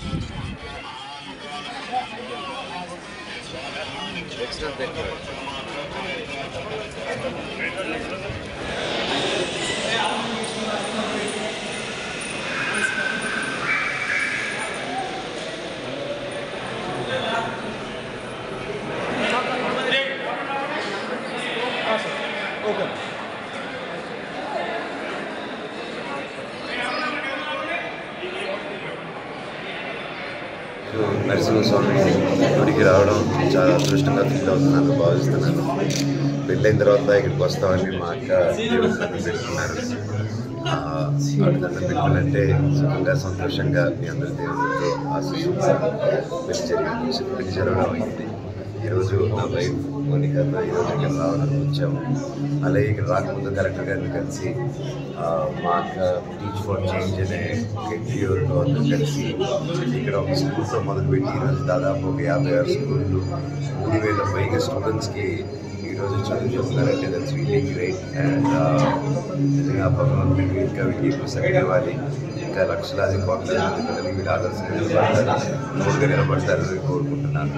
నరసింహస్వామి గుడికి రావడం చాలా అదృష్టంగా ఫీల్ అవుతున్నాను భావిస్తున్నాను పెళ్ళైన తర్వాత ఇక్కడికి వస్తామని మా అక్క దేవుడి దండం పెట్టుకున్నారు ఆ, ఆవిడ దండం పెట్టుకున్నట్టే సుఖంగా సంతోషంగా మీ అందరి దేవుడితో ఆశిస్తూ పెళ్లి జరిగి పెళ్లి జరగడం అయింది ఈరోజు నా వైఫ్ మోనికాతో ఈరోజు ఇక్కడ రావాలని వచ్చాము అలాగే ఇక్కడ రాకముందు కలెక్టర్ గారిని కలిసి ఆ, మా అక్క టీచ్ ఫర్ చేంజ్ అనే ఒక ఎన్జిఓతో అందరూ కలిసి ఇక్కడ ఒక స్కూల్తో మొదలుపెట్టి ఈరోజు దాదాపు ఒక యాభై ఆరు స్కూళ్ళు మూడు వేల పైగా స్టూడెంట్స్కి ఈరోజు చదువు చెప్తున్నారంటే దట్స్ రియలీ గ్రేట్ అండ్ నిజంగా భగవంతుడికి ఇంకా వీటికి ఎక్కువ శక్తి ఇవ్వాలి ఇంకా లక్షలాది కోట్ల మంది పిల్లలకి వీళ్ళు ఆదర్శంగా నిలబడతారు తోడుగా నిలబడతారని కోరుకుంటున్నాను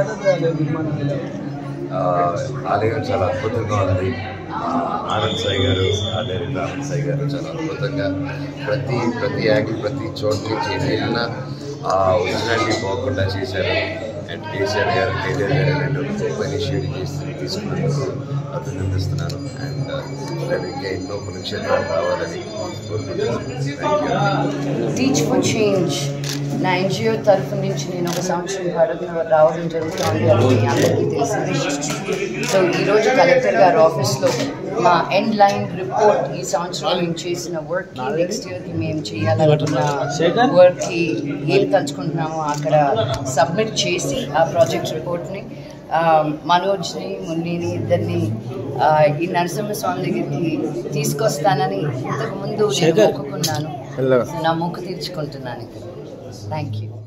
ఆ, ఆలయం చాలా అద్భుతంగా ఉంది ఆ, ఆనంద్ సాయి గారు ఆచార్య ఆనంద్ సాయి గారు చాలా అద్భుతంగా ప్రతి ప్రతి యాంగిల్ ప్రతి చోటు నుంచి వెళ్ళినా ఆ ఒరిజినాలిటీ పోకుండా చేశారు అండ్ కేసీఆర్ గారు కేటీఆర్ గారు రెండు గొప్ప ఇనిషియేటివ్ చేసి తీసుకున్నందుకు అభినందిస్తున్నాను అండ్ రేపు ఇంకా ఎన్నో పుణ్యక్షేత్రాలు రావాలని కోరుకుంటున్నాను thank you teach for change నా ఎన్జిఓ తరఫు నుంచి నేను ఒక సంవత్సరం భారత్ రావడం జరుగుతుంది అని మీ అందరికీ తెలిసింది సో ఈరోజు కలెక్టర్ గారి ఆఫీస్లో మా ఎండ్ లైన్ రిపోర్ట్ ఈ సంవత్సరం మేము చేసిన వర్క్కి నెక్స్ట్ ఇయర్కి మేము చేయాలనుకున్న వర్క్కి ఏం తలుచుకుంటున్నామో అక్కడ సబ్మిట్ చేసి ఆ ప్రాజెక్ట్ రిపోర్ట్ని ఆ, మనోజ్ని మున్నిని ఇద్దరిని ఆ, ఈ నరసింహస్వామి దగ్గరికి తీసుకొస్తానని ఇంతకుముందు నేను మొక్కుకున్నాను నా మొక్కు తీర్చుకుంటున్నాను ఇక్కడ థ్యాంక్ యూ